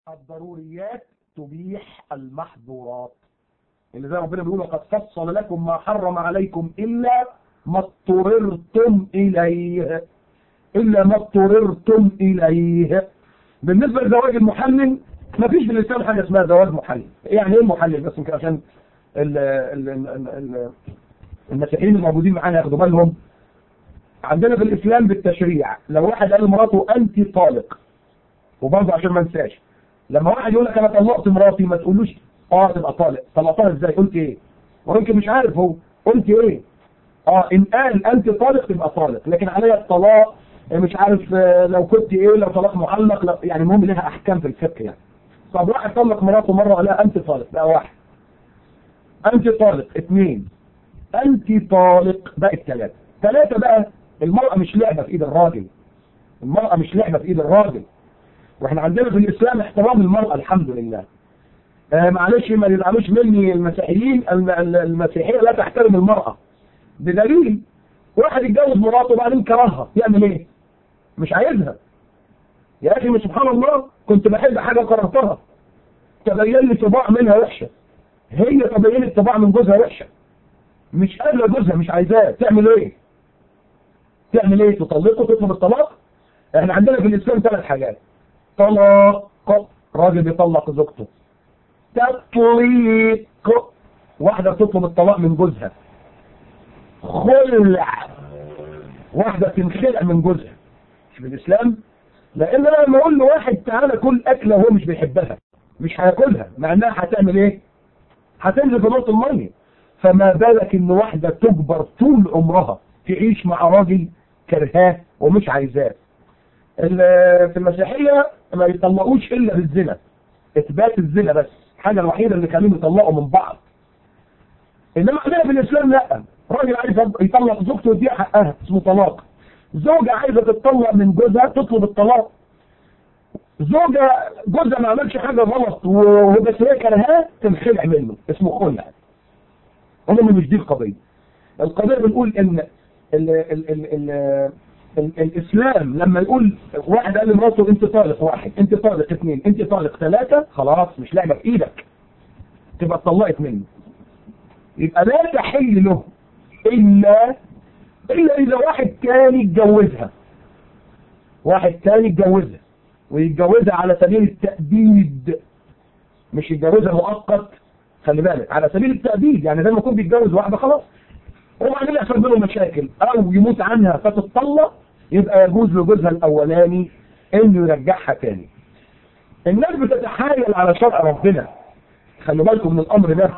الضروريات تبيح المحظورات اللي زي ربنا بيقول وقد فصل لكم ما حرم عليكم إلا ما اضطررتم إليه إلا ما اضطررتم إليه بالنسبة لزواج المحلل ما فيش في الإسلام حاجة اسمها زواج محلل يعني إيه المحلل بس يمكن عشان ال ال ال ال المسيحيين الموجودين معانا ياخدوا بالهم عندنا في الإسلام بالتشريع لو واحد قال لمراته أنت طالق وبرضه عشان ما انساش لما واحد يقول لك أنا طلقت مراتي ما تقولوش اه تبقى طالق طلقتها ازاي قلت ايه ويمكن مش عارف هو قلت ايه اه ان قال انت طالق تبقى طالق لكن عليا الطلاق مش عارف لو كنت ايه لو طلاق معلق لا يعني المهم لها احكام في الفقه يعني طب واحد طلق مراته مره لا انت طالق بقى واحد انت طالق اثنين انت طالق بقى الثلاثه ثلاثه بقى المرأة مش لعبة في ايد الراجل المرأة مش لعبة في ايد الراجل واحنا عندنا في الاسلام احترام المرأة الحمد لله آه معلش ما يزعلوش مني المسيحيين المسيحية لا تحترم المرأة بدليل واحد يتجوز مراته وبعدين كرهها يعمل ايه مش عايزها يا اخي سبحان الله كنت بحب حاجة كرهتها تبين لي طباع منها وحشة هي تبين طباع من جوزها وحشة مش قابلة جوزها مش عايزاه تعمل ايه تعمل ايه تطلقه تطلب الطلاق احنا عندنا في الاسلام ثلاث حاجات طلاق راجل بيطلق زوجته تطليق واحدة تطلب الطلاق من جوزها خلع واحدة تنخلع من جوزها مش في الاسلام لان انا لما اقول لواحد تعالى كل اكله وهو مش بيحبها مش هياكلها مع انها هتعمل ايه هتنزل في نقطة المية فما بالك ان واحدة تجبر طول عمرها تعيش مع راجل كرهاه ومش عايزاه في المسيحية ما يطلقوش الا بالزنا اثبات الزنا بس الحاجة الوحيدة اللي كانوا يطلقوا من بعض انما عندنا في الاسلام لا راجل عايز يطلق زوجته ودي حقها اسمه طلاق زوجة عايزة تتطلق من جوزها تطلب الطلاق زوجة جوزها ما عملش حاجة غلط وبس هي كرهاه تنخلع منه اسمه خلع هم مش دي القضية القضية بنقول ان ال ال ال ال ال الاسلام لما يقول واحد قال لمراته انت طالق واحد انت طالق اثنين انت طالق ثلاثة خلاص مش لعبة في ايدك تبقى اتطلقت منه يبقى لا تحل له الا الا اذا واحد تاني اتجوزها واحد تاني اتجوزها ويتجوزها على سبيل التأبيد مش يتجوزها مؤقت خلي بالك على سبيل التأبيد يعني زي ما يكون بيتجوز واحدة خلاص وبعدين يحصل بينهم مشاكل او يموت عنها فتتطلق يبقى يجوز لجوزها الاولاني انه يرجعها تاني الناس بتتحايل على شرع ربنا خلوا بالكم من الامر ده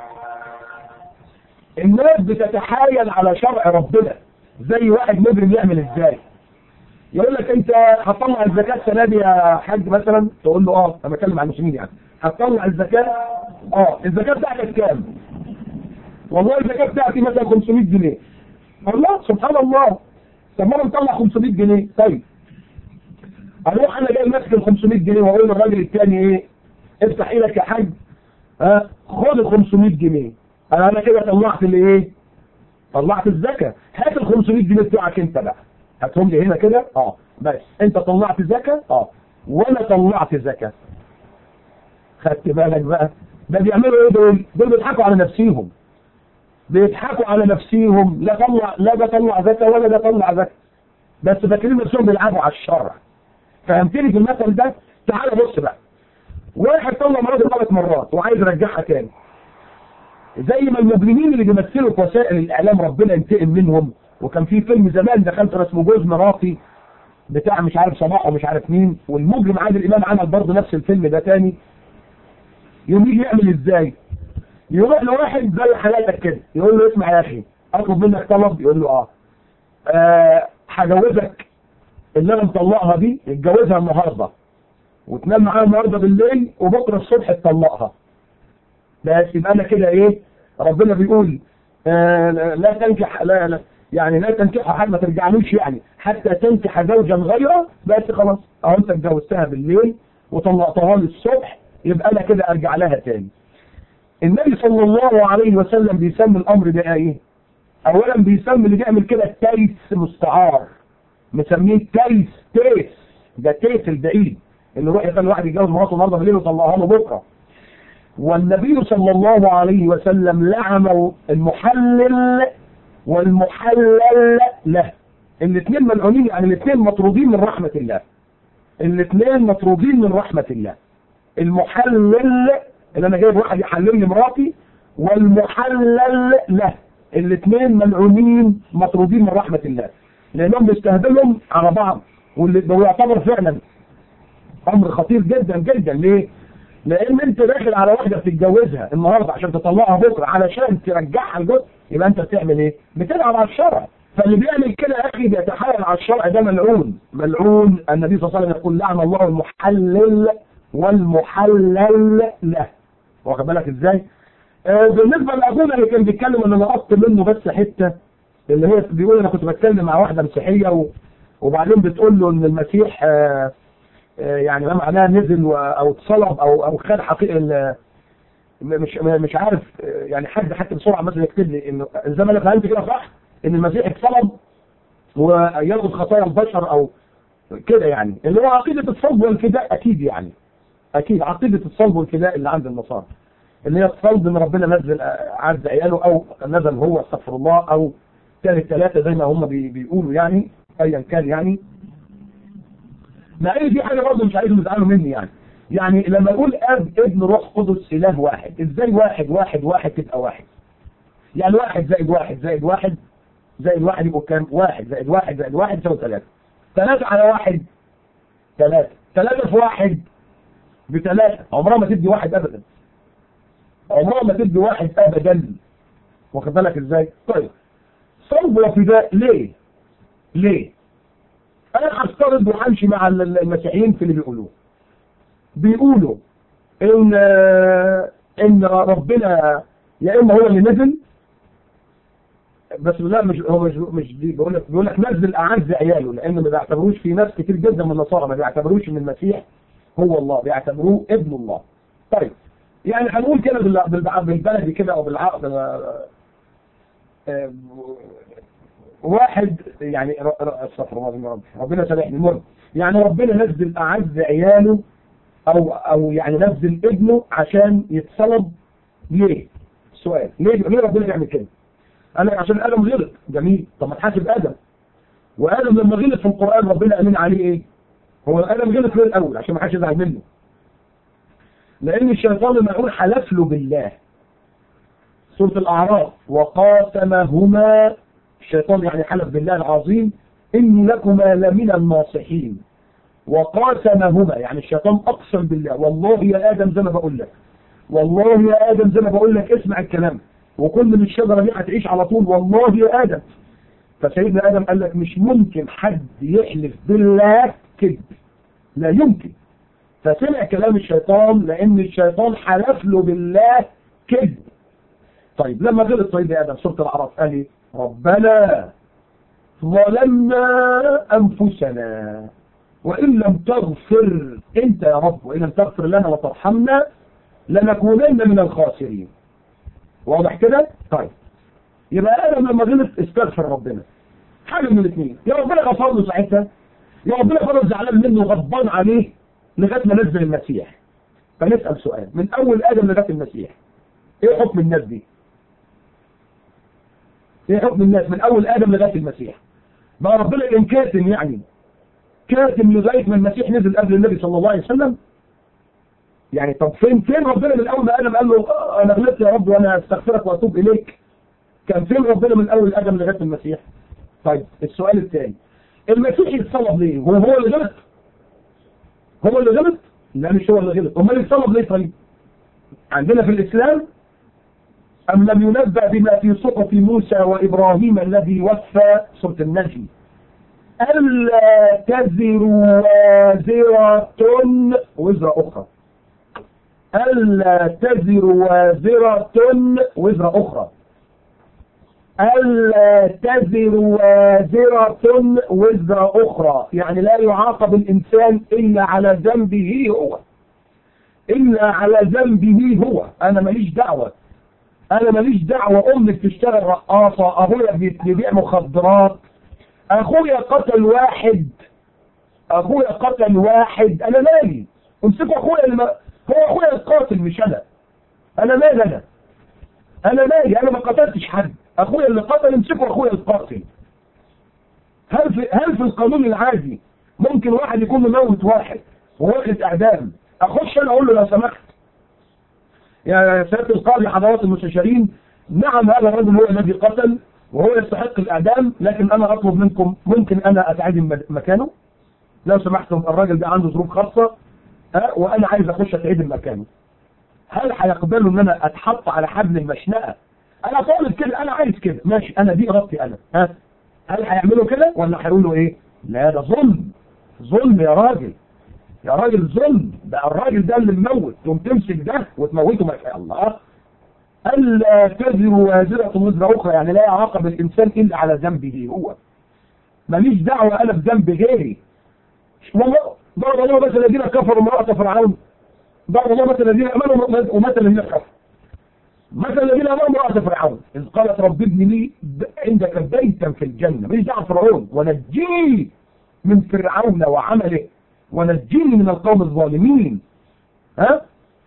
الناس بتتحايل على شرع ربنا زي واحد مجرم يعمل ازاي يقول لك انت هتطلع الزكاة السنة دي يا حاج مثلا تقول له اه انا بتكلم عن المسلمين يعني هتطلع الزكاة اه الزكاة بتاعتك كام والله الزكاة بتاعتي مثلا 500 جنيه الله سبحان الله طب ما انا مطلع 500 جنيه طيب اروح انا جاي ماسك ال 500 جنيه واقول للراجل الثاني ايه افتح ايدك يا حاج ها خد ال 500 جنيه انا انا كده طلعت الايه طلعت الزكاة هات ال 500 جنيه بتوعك انت بقى هاتهم لي هنا كده اه بس انت طلعت زكاة اه وانا طلعت زكاة خدت بالك بقى ده بيعملوا ايه دول دول بيضحكوا على نفسيهم بيضحكوا على نفسيهم لا طلع لا ده طلع زكاة ولا ده طلع زكاة بس فاكرين نفسهم بيلعبوا على الشرع فهمتني في المثل ده تعال بص بقى واحد طلع مراته ثلاث مرات وعايز يرجعها تاني زي ما المجرمين اللي بيمثلوا في وسائل الاعلام ربنا ينتقم منهم وكان في فيلم زمان دخلت اسمه جوز مراتي بتاع مش عارف صلاح ومش عارف مين والمجرم عادل امام عمل برضه نفس الفيلم ده تاني يوم يجي يعمل ازاي يروح لواحد زي حالاتك كده يقول له اسمع يا اخي اطلب منك طلب يقول له اه, آه هجوزك اللي انا مطلقها دي اتجوزها النهارده وتنام معاها النهارده بالليل وبكره الصبح تطلقها بس يبقى انا كده ايه ربنا بيقول آه لا تنكح لا, لا يعني لا تنكحها حتى ما ترجعلوش يعني حتى تنكح زوجا غيره بس خلاص اهو انت اتجوزتها بالليل وطلقتها لي الصبح يبقى انا كده ارجع لها تاني النبي صلى الله عليه وسلم بيسمي الامر ده ايه اولا بيسمي اللي بيعمل كده تيس مستعار مسميه تيس تيس ده تيس البعيد اللي يروح يخلي واحد يتجوز مراته النهارده بالليل ويطلقها له بكره والنبي صلى الله عليه وسلم لعن المحلل والمحلل له الاثنين ملعونين يعني الاثنين مطرودين من رحمة الله الاثنين مطرودين من رحمة الله المحلل اللي انا جايب واحد يحلل لي مراتي والمحلل له الاثنين ملعونين مطرودين من رحمة الله لانهم بيستهبلهم على بعض واللي ده يعتبر فعلا امر خطير جدا جدا ليه لان انت داخل على واحده بتتجوزها النهارده عشان تطلقها بكره علشان ترجعها الجزء يبقى انت بتعمل ايه بتلعب على الشرع فاللي بيعمل كده يا اخي بيتحايل على الشرع ده ملعون ملعون النبي صلى الله عليه وسلم يقول لعن الله المحلل والمحلل له واخد بالك ازاي آه بالنسبه لاخونا اللي كان بيتكلم ان انا قصت منه بس حته اللي هي بيقول انا كنت بتكلم مع واحده مسيحيه و... وبعدين بتقول له ان المسيح آه آه يعني ما معناها نزل و... او اتصلب او او خد حقيقه مش مش عارف يعني حد حتى بسرعه مثلا يكتب لي انه زي ما انا فهمت كده صح ان المسيح اتصلب وياخد خطايا البشر او كده يعني اللي هو عقيده الصلب والفداء اكيد يعني اكيد عقيده الصلب والفداء اللي عند النصارى اللي هي الصلب ان ربنا نزل عز عياله او نزل هو استغفر الله او كان الثلاثه زي ما هم بي بيقولوا يعني ايا كان يعني مع ان دي حاجه برضه مش عايزهم يزعلوا مني يعني يعني لما اقول اب ابن روح قدس اله واحد ازاي واحد واحد واحد تبقى واحد يعني واحد زائد واحد زائد واحد زائد واحد يبقوا كام واحد زائد واحد زائد واحد يساوي ثلاثة ثلاثة على واحد ثلاثة ثلاثة في واحد بثلاثة عمرها ما تدي واحد ابدا عمرها ما تدي واحد ابدا واخد بالك ازاي طيب صلب وفداء ليه ليه انا هفترض وهمشي مع المسيحيين في اللي بيقولوه بيقولوا ان ان ربنا يا اما هو اللي نزل بس لا مش هو مش مش دي بيقول لك بيقول لك نزل اعز عياله لان ما بيعتبروش في ناس كتير جدا من النصارى ما بيعتبروش ان المسيح هو الله بيعتبروه ابن الله طيب يعني هنقول كده بالبلدي كده او بالعقد واحد يعني استغفر الله رب ربنا سامحني المهم يعني ربنا نزل اعز عياله او او يعني نزل ابنه عشان يتصلب ليه سؤال ليه ليه ربنا يعمل كده قال لك عشان ادم غلط جميل طب ما تحاسب ادم وادم لما غلط في القران ربنا امين عليه ايه هو ادم غلط ليه الاول عشان ما حدش يزعل منه لان الشيطان لما يقول حلف له بالله سوره الاعراف وقاسمهما الشيطان يعني حلف بالله العظيم اني لكما لمن الناصحين وقاسمهما يعني الشيطان اقسم بالله والله يا ادم زي ما بقول لك والله يا ادم زي ما بقول لك اسمع الكلام وكل من الشجره دي هتعيش على طول والله يا ادم فسيدنا ادم قال لك مش ممكن حد يحلف بالله كذب لا يمكن فسمع كلام الشيطان لان الشيطان حلف له بالله كذب طيب لما غلط طيب يا ادم سوره الاعراف قال ايه ربنا ظلمنا انفسنا وإن لم تغفر أنت يا رب وإن لم تغفر لنا وترحمنا لنكونن من الخاسرين واضح كده؟ طيب يبقى آدم لما غلط استغفر ربنا حاجة من الاثنين يا ربنا غفر له ساعتها يا ربنا خلاص زعلان منه وغضبان عليه لغاية ما نزل المسيح فنسأل سؤال من أول آدم لغاية المسيح إيه حكم الناس دي؟ إيه حكم الناس من أول آدم لغاية المسيح؟ بقى ربنا إن كاتم يعني كاتم لغاية ما المسيح نزل قبل النبي صلى الله عليه وسلم يعني طب فين فين ربنا من اول ما ادم قال له انا غلطت يا رب وانا استغفرك واتوب اليك كان فين ربنا من اول ادم لغايه المسيح طيب السؤال الثاني المسيح يتصلب ليه هو هو اللي غلط هو اللي غلط لا مش هو اللي غلط امال يتصلب ليه طيب عندنا في الاسلام ام لم ينبأ بما في صحف موسى وابراهيم الذي وفى سوره النجم ألا تزر وازرة وزر أخرى ألا تزر وازرة وزر أخرى ألا تزر وازرة وزر أخرى يعني لا يعاقب الإنسان إلا على ذنبه هو إلا على ذنبه هو أنا ماليش دعوة أنا ماليش دعوة أمك تشتغل رقاصة أبويا بيبيع مخدرات اخويا قتل واحد اخويا قتل واحد انا مالي امسكوا اخويا اللي ما... هو اخويا القاتل مش انا انا مالي انا انا مالي انا ما قتلتش حد اخويا اللي قتل امسكوا اخويا القاتل هل في هل في القانون العادي ممكن واحد يكون مموت واحد وواخد اعدام اخش انا اقول له لو سمحت يا سياده القاضي حضرات المستشارين نعم هذا الرجل هو الذي قتل وهو يستحق الاعدام لكن انا اطلب منكم ممكن انا اتعدم مكانه لو سمحتم الراجل ده عنده ظروف خاصه ها وانا عايز اخش اتعدم مكانه هل هيقبلوا ان انا اتحط على حبل المشنقه انا طالب كده انا عايز كده ماشي انا دي ارادتي انا ها هل هيعملوا كده ولا هيقولوا ايه لا ده ظلم ظلم يا راجل يا راجل ظلم ده الراجل ده اللي مموت تقوم تمسك ده وتموته ما شاء الله الا تزر وازره وزر اخرى يعني لا يعاقب الانسان الا على ذنبه هو ماليش دعوه انا بذنب غيري والله ضرب الله مثل الذين كفروا امراه فرعون ضرب الله مثل الذين امنوا ومثل الذين كفروا مثل الذين امنوا امراه فرعون اذ قالت رب ابن لي عندك بيتا في الجنه ماليش دعوه فرعون ونجيه من فرعون وعمله ونجيني من القوم الظالمين ها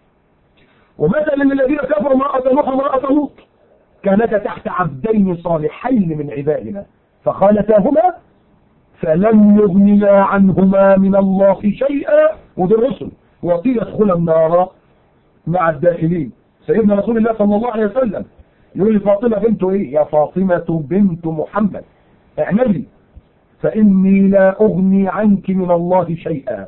ومثل للذين كفروا امرأة نوح وامرأة لوط كانتا تحت عبدين صالحين من عبادنا فخالتاهما فلم يغنيا عنهما من الله شيئا ودي الرسل وقيل ادخلا النار مع الداخلين سيدنا رسول الله صلى الله عليه وسلم يقول لفاطمة بنته ايه يا فاطمة بنت محمد اعملي فإني لا أغني عنك من الله شيئا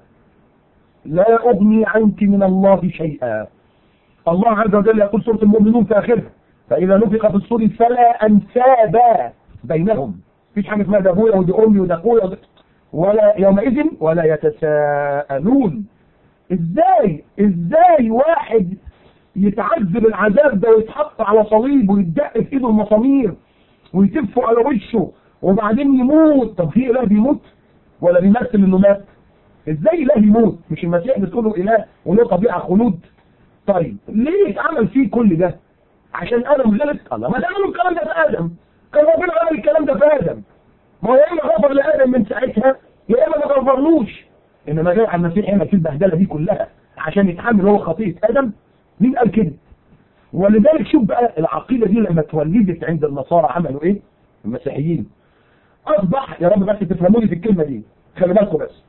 لا أغني عنك من الله شيئا الله عز وجل يقول سورة المؤمنون في آخرها فإذا نفق في الصور فلا أنساب بينهم مفيش حاجة اسمها ده أبويا ودي أمي وده أخويا ولا يومئذ ولا يتساءلون إزاي إزاي واحد يتعذب العذاب ده ويتحط على صليب ويتدق في إيده المسامير ويتفوا على وشه وبعدين يموت طب في اله بيموت ولا بيمثل انه مات ازاي اله يموت مش المسيح بتقوله اله وله طبيعه خلود طيب ليه عمل فيه كل ده عشان ادم غلط الله ما تعملوا الكلام ده في ادم كان ربنا عمل الكلام ده في ادم ما هو يا اما غفر لادم من ساعتها يا اما ما غفرلوش انما جاي على المسيح هنا في البهدله دي كلها عشان يتحمل هو خطيئه ادم مين قال كده ولذلك شوف بقى العقيده دي لما اتولدت عند النصارى عملوا ايه المسيحيين اصبح يا رب بس تفهموني في الكلمه دي خلي بالكم بس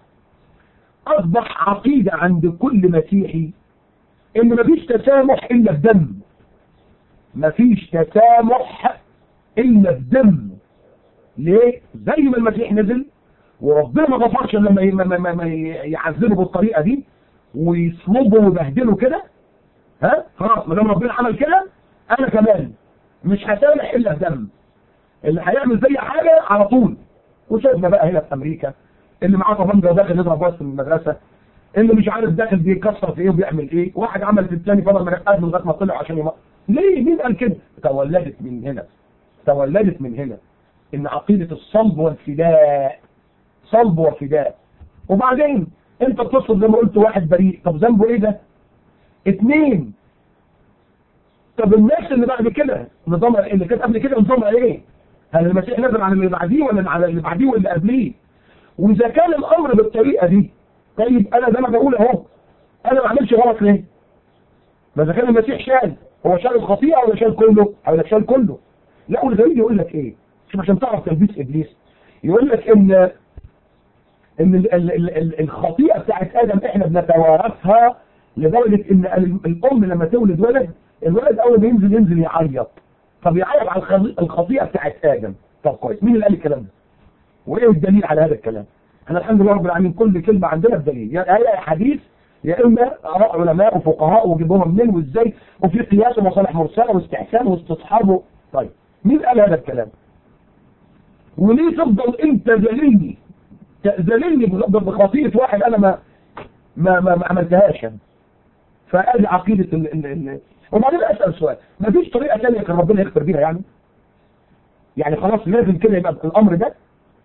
اصبح عقيده عند كل مسيحي ان مفيش تسامح الا بدم مفيش تسامح الا بدم ليه زي ما المسيح نزل وربنا ما غفرش لما ما ما ما يعذبه بالطريقه دي ويصلبه ويبهدله كده ها خلاص ما دام ربنا عمل كده انا كمان مش هسامح الا بدم اللي هيعمل زي حاجة على طول وشفنا بقى هنا في امريكا اللي معاه طبنجة داخل يضرب وسط المدرسة اللي مش عارف داخل بيكسر في ايه وبيعمل ايه واحد عمل في الثاني فضل مرقد من لغايه ما طلع عشان يمر ليه مين قال كده تولدت من هنا تولدت من هنا ان عقيدة الصلب والفداء صلب وفداء وبعدين انت بتصل زي ما قلت واحد بريء طب ذنبه ايه ده اثنين طب الناس اللي بعد كده نظامها اللي كانت قبل كده نظامها ايه هل المسيح نزل على اللي بعديه ولا على اللي بعديه واللي قبليه واذا كان الامر بالطريقه دي طيب انا زي ما بقول اهو انا ما اعملش غلط ليه ما اذا كان المسيح شال هو شال الخطيئه ولا شال كله هقول لك شال كله لا ولذلك يقول لك ايه شوف عشان تعرف تلبيس ابليس يقول لك ان ان ال ال ال ال الخطيئه بتاعت ادم احنا بنتوارثها لدرجه ان الام لما تولد ولد الولد اول ما ينزل ينزل يعيط طب يعيط على الخطيئه بتاعت ادم طب كويس مين اللي قال الكلام ده وايه الدليل على هذا الكلام احنا الحمد لله رب العالمين كل كلمه عندنا بدليل يا يعني حديث يا اما اراء علماء وفقهاء وجيبوها منين وازاي وفي قياس ومصالح مرسله واستحسان واستصحاب طيب مين قال هذا الكلام وليه تفضل انت ذليلني ذليلني بخطيئه واحد انا ما ما ما, ما عملتهاش فادي عقيده ال ال ال وبعدين اسال سؤال ما فيش طريقه ثانيه كان ربنا يغفر بيها يعني يعني خلاص لازم كده يبقى الامر ده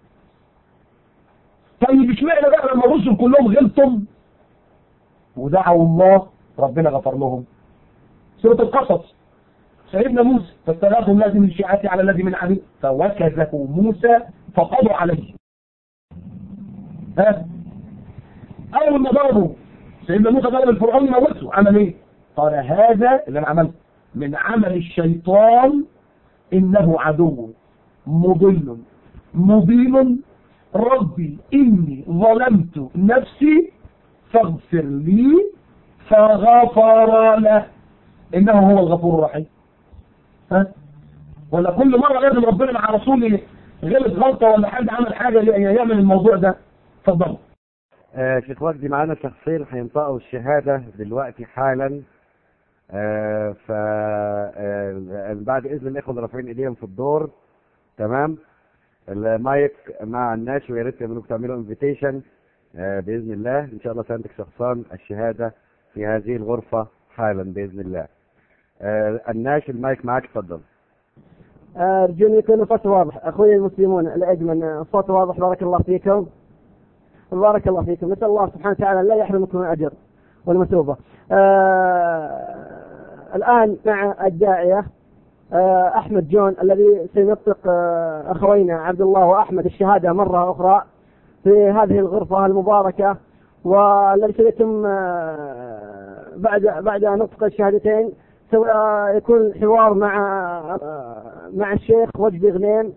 طيب اشمعنى بقى لما الرسل كلهم غلطوا ودعوا الله ربنا غفر لهم سورة القصص سيدنا موسى فاستغاثوا الذي من شيعته على الذي من عدو فوكزه موسى فقضوا عليه ها اول ما ضربوا سيدنا موسى ضرب الفرعون يموته عمل ايه قال هذا اللي انا عملته من عمل الشيطان انه عدو مضل مبين ربي اني ظلمت نفسي فاغفر لي فغفر له انه هو الغفور الرحيم ها ولا كل مرة لازم ربنا مع رسوله غلط غلطة ولا حد عمل حاجة يعمل الموضوع ده اتفضل آه شيخ وجدي معانا شخصين هينطقوا الشهادة دلوقتي حالا آه ف آه بعد اذن الاخوه اللي رافعين ايديهم في الدور تمام المايك مع الناس ويا ريت تعملوا تعملوا انفيتيشن آه باذن الله ان شاء الله سينتج شخصان الشهاده في هذه الغرفه حالا باذن الله آه الناش المايك معاك اتفضل أرجو أن يكون الصوت واضح أخوي المسلمون الأجمل الصوت واضح بارك الله فيكم بارك الله فيكم نسأل الله سبحانه وتعالى لا يحرمكم الأجر والمثوبة آه الآن مع الداعية آه أحمد جون الذي سينطق آه أخوينا عبد الله وأحمد الشهادة مرة أخرى في هذه الغرفة المباركة والذي سيتم آه بعد بعد نطق الشهادتين سوف يكون حوار مع مع الشيخ وجدي غنيم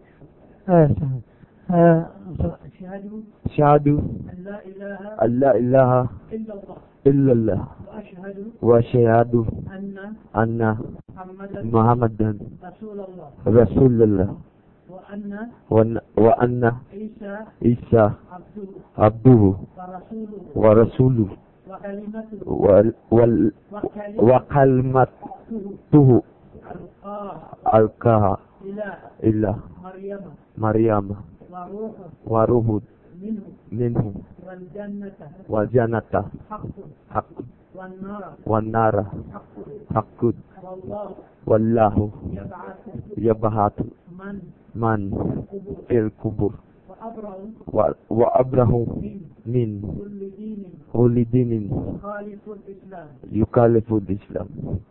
أشهد أشهد أن لا إله أن لا إله إلا الله إلا الله وأشهد وأشهد أن أن محمدا محمدا رسول الله رسول الله وأن وأن, وأن عيسى عيسى عبده عبده ورسوله ورسوله وكلمته وال وال وكلمته وكلمته ألقاها ألقاها إلى إلى مريم مريم وروح وروح منه منه والجنة والجنة حق حق والنار والنار حق حق والله والله يبعث يبعث من من القبور في القبور وأبرأ و- وأبره من من كل دين كل دين خالف الإسلام يخالف الإسلام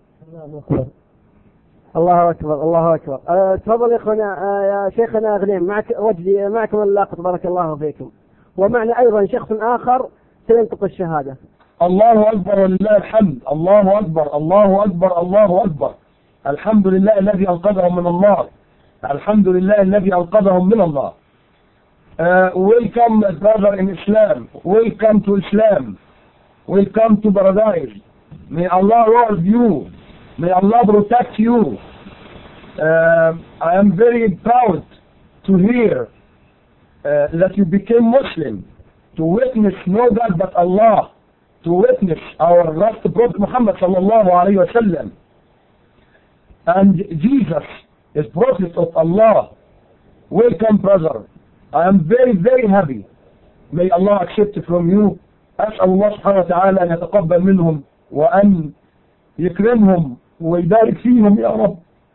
الله أكبر الله أكبر أه تفضل يا أخونا أه يا شيخنا غنيم معك وجدي معكم اللاقط بارك الله فيكم ومعنا أيضا شخص آخر سينطق الشهادة الله أكبر ولله الحمد الله أكبر الله أكبر الله أكبر الحمد لله الذي أنقذهم من النار الحمد لله الذي أنقذهم من النار uh, Welcome brother in Islam Welcome to Islam Welcome to paradise May Allah reward you May Allah protect you uh, I am very proud to hear uh, that you became Muslim to witness no God but Allah to witness our last Prophet Muhammad sallallahu alayhi wa sallam and Jesus is Prophet of Allah. Welcome brother. I am very very happy. May Allah accept from you. أسأل الله سبحانه وتعالى أن يتقبل منهم وأن يكرمهم ويبارك فيهم يا رب.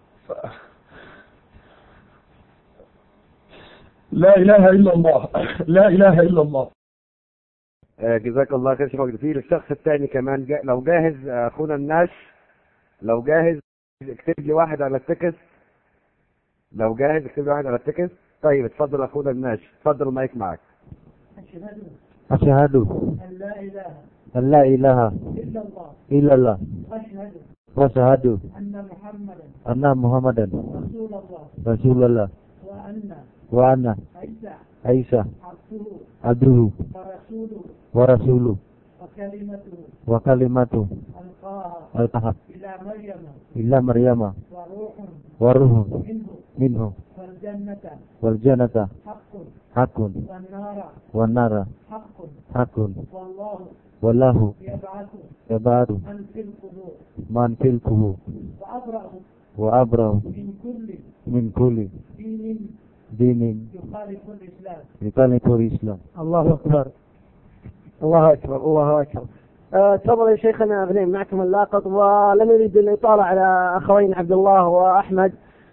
لا إله إلا الله لا إله إلا الله آه جزاك الله خير شيخ وجدي في الشخص الثاني كمان جا... لو جاهز آه، اخونا الناس لو جاهز اكتب لي واحد على التكست لو جاهز اكتب لي واحد على التكست طيب اتفضل اخونا الناس اتفضل المايك معاك أشهد أشهد أن لا إله أن لا إله إلا الله إلا الله وأشهد وأشهد أن محمدا أن محمدا رسول الله رسول الله وأن وأن عيسى عيسى عبده عبده ورسوله ورسوله وكلمته وكلمته ألقاها ألقاها إلى مريم إلى مريم وروح وروح منه منه والجنة والجنة حق حق والنار والنار حق حق والله والله يبعث يبعث من في القبور من في القبور وأبرأ وأبرأ من كل من كل دين دين يخالف الإسلام يخالف الإسلام الله أكبر الله أكبر الله أكبر أه تفضل يا شيخنا غنيم معكم اللاقط ولم يريد الإطالة على أخوين عبد الله وأحمد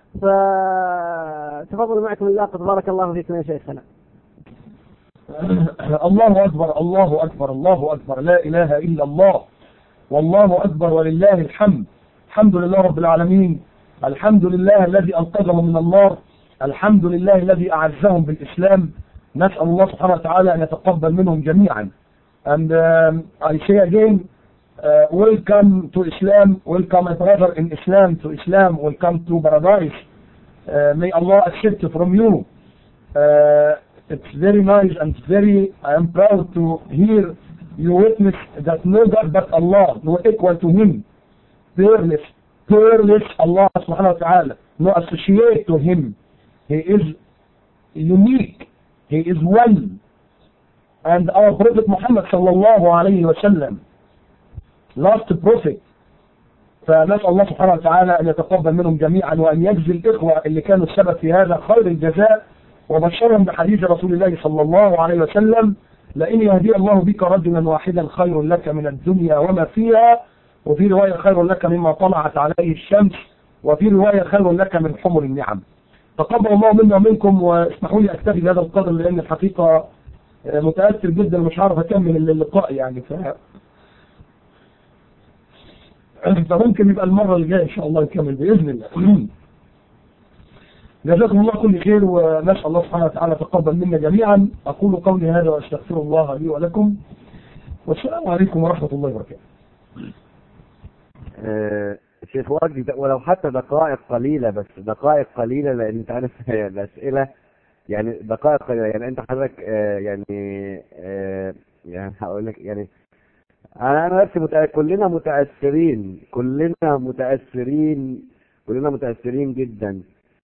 فتفضل معكم اللاقط بارك الله فيكم يا شيخنا الله أكبر الله أكبر الله أكبر لا إله إلا الله والله أكبر ولله الحمد الحمد لله رب العالمين الحمد لله الذي أنقذهم من النار الحمد لله الذي أعزهم بالإسلام نسأل الله سبحانه وتعالى أن يتقبل منهم جميعا and um, I say again uh, welcome to Islam welcome my brother in Islam to Islam welcome to paradise uh, may Allah accept from you uh, it's very nice and very I am proud to hear you witness that no God but Allah no equal to him fearless fearless Allah subhanahu wa ta'ala no associate to him he is unique he is one and our Prophet Muhammad sallallahu alayhi wa sallam last prophet فنسأل الله سبحانه وتعالى أن يتقبل منهم جميعا وأن يجزي الإخوة اللي كانوا السبب في هذا خير الجزاء وبشرهم بحديث رسول الله صلى الله عليه وسلم لئن يهدي الله بك رجلا واحدا خير لك من الدنيا وما فيها وفي رواية خير لك مما طلعت عليه الشمس وفي رواية خير لك من حمر النعم تقبل الله منا ومنكم واسمحوا لي أكتفي بهذا القدر لأن الحقيقة متأثر جدا ومش عارف أكمل اللقاء يعني ف فممكن يبقى المرة اللي جاية إن شاء الله نكمل بإذن الله جزاكم الله كل خير ونسأل الله سبحانه وتعالى تقبل منا جميعا أقول قولي هذا وأستغفر الله لي ولكم والسلام عليكم ورحمة الله وبركاته آه، شيخ وجدي ده- ولو حتى دقائق قليلة بس دقائق قليلة لأن أنت عارف الأسئلة يعني دقائق قليلة يعني أنت حضرتك آه، يعني آه، يعني هقول لك يعني أنا أنا نفسي متأ... كلنا متأثرين كلنا متأثرين كلنا متأثرين جدا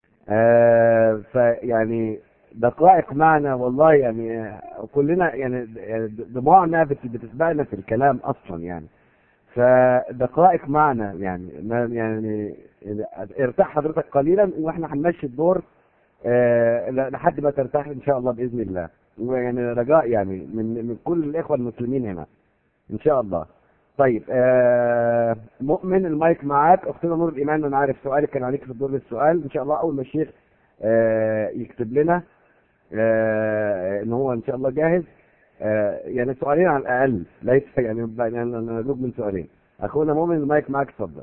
آه فيعني دقائق معنا والله يعني آه، كلنا يعني يعني دموعنا بت- بتسبقنا في الكلام أصلا يعني فدقائق معنا يعني ما يعني ارتاح حضرتك قليلا واحنا هنمشي الدور آه، لحد ما ترتاح ان شاء الله باذن الله ويعني رجاء يعني من من كل الاخوه المسلمين هنا ان شاء الله طيب آه، مؤمن المايك معاك اختنا نور الايمان انا عارف سؤالك كان عليك في الدور السؤال ان شاء الله اول ما الشيخ آه، يكتب لنا آه، ان هو ان شاء الله جاهز آه، يعني سؤالين على الاقل ليس يعني يعني نجوب من سؤالين اخونا مؤمن المايك معاك اتفضل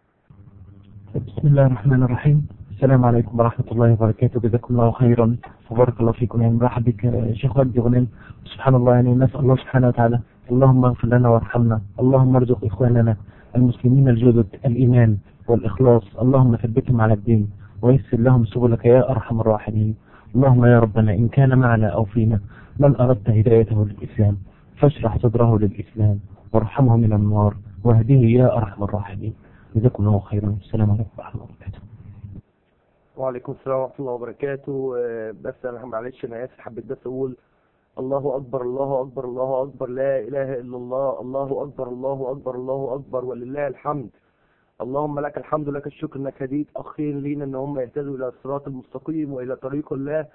بسم الله الرحمن الرحيم السلام عليكم ورحمة الله وبركاته جزاكم الله خيرا وبارك الله فيكم يعني مرحب بك يا شيخ وجدي غنيم سبحان الله يعني نسأل الله سبحانه وتعالى اللهم اغفر لنا وارحمنا اللهم ارزق إخواننا المسلمين الجدد الإيمان والإخلاص اللهم ثبتهم على الدين ويسر لهم سبلك يا أرحم الراحمين اللهم يا ربنا إن كان معنا أو فينا من أردت هدايته للإسلام فاشرح صدره للإسلام وارحمه من النار واهديه يا أرحم الراحمين جزاكم الله خيرا السلام عليكم ورحمة الله وبركاته وعليكم السلام ورحمة الله وبركاته آه، بس أنا معلش أنا آسف حبيت بس أقول الله أكبر الله أكبر الله أكبر لا إله إلا الله الله أكبر الله أكبر الله أكبر ولله الحمد اللهم لك الحمد لك الشكر انك هديت اخين لينا ان هم يهتدوا الى الصراط المستقيم والى طريق الله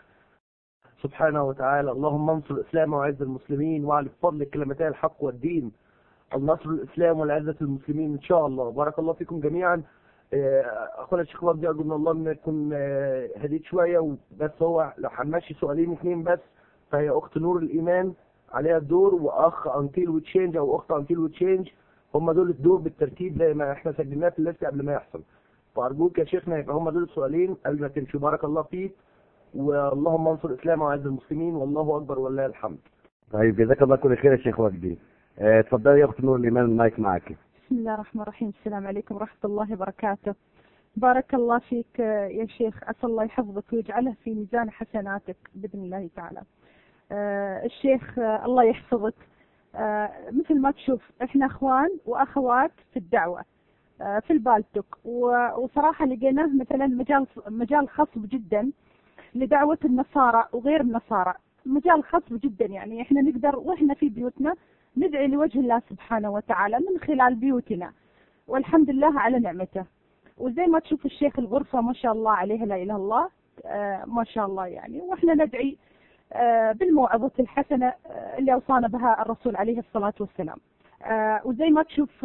سبحانه وتعالى اللهم انصر الاسلام وعز المسلمين واعلى بفضل كلمتي الحق والدين النصر الاسلام والعزة المسلمين ان شاء الله بارك الله فيكم جميعا آه، اخونا الشيخ وجدي ارجو من الله ان يكون آه، هديت شويه وبس هو لو هنمشي سؤالين اثنين بس فهي اخت نور الايمان عليها الدور واخ انتيل وتشينج او اخت انتيل وتشينج هم دول الدور بالترتيب زي ما احنا سجلناه في الليست قبل ما يحصل فارجوك يا شيخنا يبقى هم دول السؤالين قبل ما تمشي بارك الله فيك واللهم انصر الاسلام وعز المسلمين والله اكبر ولله الحمد طيب جزاك الله كل خير يا شيخ وجدي آه، اتفضلي يا اخت نور الايمان المايك معاك بسم الله الرحمن الرحيم السلام عليكم ورحمة الله وبركاته بارك الله فيك آه، يا شيخ أسأل الله يحفظك ويجعله في ميزان حسناتك بإذن الله تعالى آه، الشيخ آه، الله يحفظك آه، مثل ما تشوف احنا اخوان واخوات في الدعوة آه، في البالتوك و- وصراحة لقيناه مثلا مجال مجال خصب جدا لدعوة النصارى وغير النصارى مجال خصب جدا يعني احنا نقدر واحنا في بيوتنا ندعي لوجه الله سبحانه وتعالى من خلال بيوتنا والحمد لله على نعمته وزي ما تشوف الشيخ الغرفة ما شاء الله عليها لا إله إلا الله آه ما شاء الله يعني وإحنا ندعي آه بالموعظة الحسنة آه اللي أوصانا بها الرسول عليه الصلاة والسلام آه وزي ما تشوف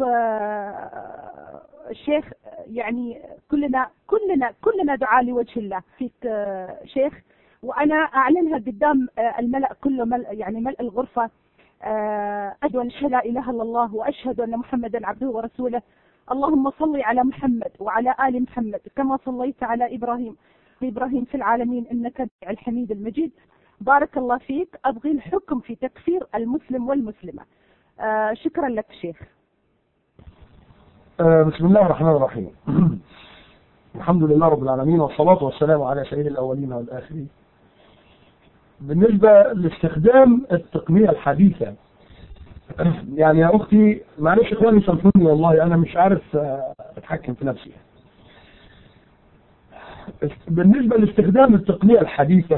آه الشيخ آه، يعني كلنا كلنا كلنا دعاء لوجه الله فيك آه شيخ وأنا أعلنها قدام آه الملأ كله ملأ يعني ملء الغرفة آه، أشهد أن لا إله إلا الله وأشهد أن محمدا عبده ورسوله اللهم صل على محمد وعلى آل محمد كما صليت على إبراهيم إبراهيم في العالمين إنك الحميد المجيد بارك الله فيك أبغي الحكم في تكفير المسلم والمسلمة آه شكرا لك شيخ آه، بسم الله الرحمن الرحيم الحمد لله رب العالمين والصلاة والسلام على سيد الأولين والآخرين بالنسبة لاستخدام التقنية الحديثة يعني يا أختي معلش إخواني سامحوني والله أنا مش عارف آه، أتحكم في نفسي بالنسبة لاستخدام التقنية الحديثة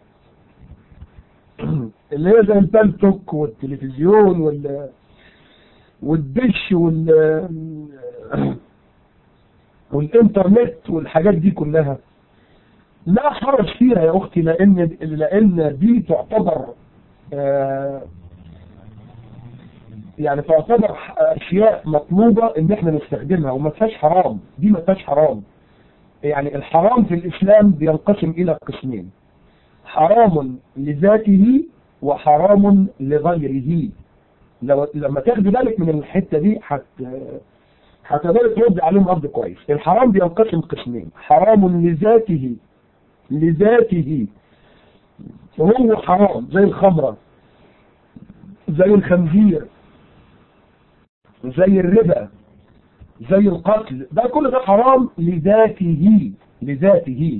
اللي هي زي البالتوك والتلفزيون وال والدش وال والانترنت والحاجات دي كلها لا حرج فيها يا اختي لان لان دي تعتبر آه، يعني تعتبر اشياء مطلوبه ان احنا نستخدمها وما فيهاش حرام دي ما فيهاش حرام يعني الحرام في الاسلام بينقسم الى قسمين حرام لذاته وحرام لغيره لو لما تاخدي بالك من الحته دي هت هتقدري ترد عليهم رد كويس الحرام بينقسم قسمين حرام لذاته لذاته وهو حرام زي الخمره زي الخنزير زي الربا زي القتل ده كل ده حرام لذاته لذاته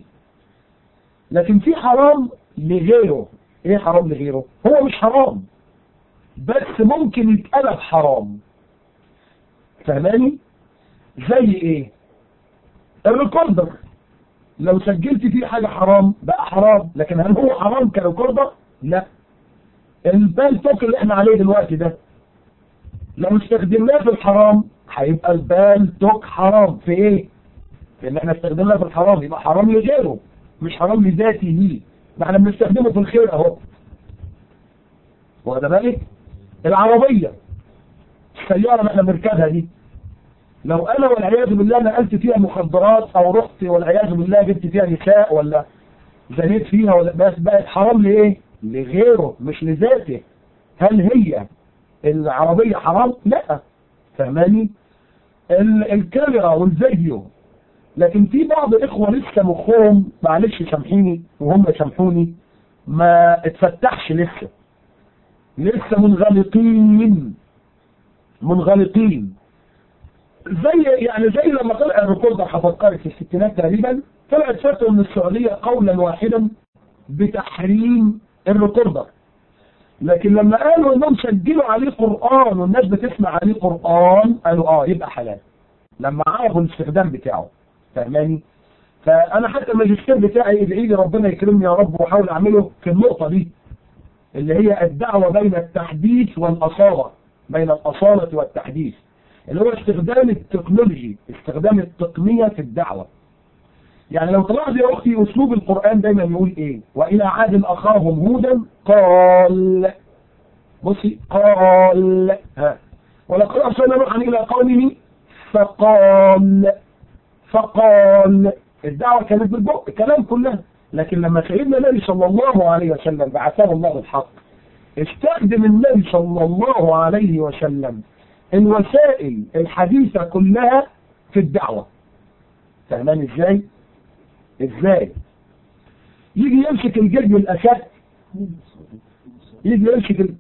لكن في حرام لغيره ايه حرام لغيره هو مش حرام بس ممكن يتقلب حرام فهماني زي ايه الريكوردر لو سجلت فيه حاجة حرام بقى حرام لكن هل هو حرام كريكوردر لا البال توك اللي احنا عليه دلوقتي ده لو استخدمناه في الحرام هيبقى البال توك حرام في ايه في ان احنا استخدمناه في الحرام يبقى حرام لغيره مش حرام لذاته ما احنا بنستخدمه في الخير اهو واخد بالك العربية السيارة اللي احنا بنركبها دي لو انا والعياذ بالله نقلت فيها مخدرات او رحت والعياذ بالله جبت فيها نساء ولا زنيت فيها ولا بس بقت حرام لايه لغيره مش لذاته هل هي العربية حرام لا فهماني ال- الكاميرا والفيديو لكن في بعض الاخوة لسه مخهم معلش سامحيني وهم سامحوني ما اتفتحش لسه لسه منغلقين منغلقين زي يعني زي لما طلع الريكوردر هفكرك في الستينات تقريبا طلعت فتوى من السعوديه قولا واحدا بتحريم الريكوردر لكن لما قالوا انهم سجلوا عليه قران والناس بتسمع عليه قران قالوا اه يبقى حلال لما عرفوا الاستخدام بتاعه فاهماني فانا حتى الماجستير بتاعي ادعي لي ربنا يكرمني يا رب واحاول اعمله في النقطه دي اللي هي الدعوه بين التحديث والاصاله بين الاصاله والتحديث اللي هو استخدام التكنولوجي استخدام التقنية في الدعوة يعني لو تلاحظ يا أختي أسلوب القرآن دايما يقول إيه وإلى عاد أخاهم هودا قال بصي قال ها ولقد أرسلنا نوحا إلى قومه فقال فقال الدعوة كانت بالبق الكلام كلها لكن لما سيدنا النبي صلى الله عليه وسلم بعثه الله الحق استخدم النبي صلى الله عليه وسلم الوسائل الحديثة كلها في الدعوة فهمان ازاي ازاي يجي يمسك الجلد الاسد يجي يمسك ال...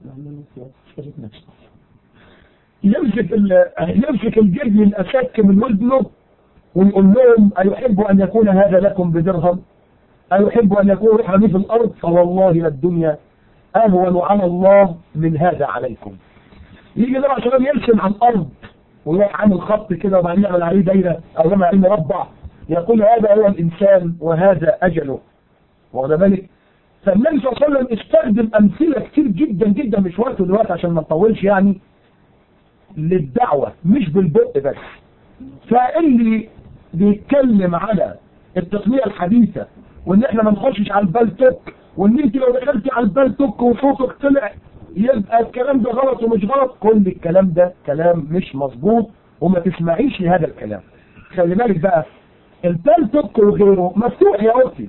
يمسك ال... يمسك الجلد الاسد من ودنه ويقول لهم أيحب أن يكون هذا لكم بدرهم أيحب أن يكون رحمي في الأرض فوالله للدنيا أهون على الله من هذا عليكم يجي ده عشان يرسم على الارض ويروح عامل خط كده وبعدين يعمل عليه دايره او يعمل عليه مربع يقول هذا هو الانسان وهذا اجله واخد بالك فالنبي صلى الله عليه وسلم استخدم امثله كتير جدا جدا مش وقته دلوقتي عشان ما نطولش يعني للدعوه مش بالبق بس فاللي بيتكلم على التقنيه الحديثه وان احنا ما نخشش على البالتوك وان انت لو دخلتي على البالتوك وصوتك طلع يبقى الكلام ده غلط ومش غلط كل الكلام ده كلام مش مظبوط وما تسمعيش لهذا الكلام خلي بالك بقى البال توك وغيره مفتوح يا اختي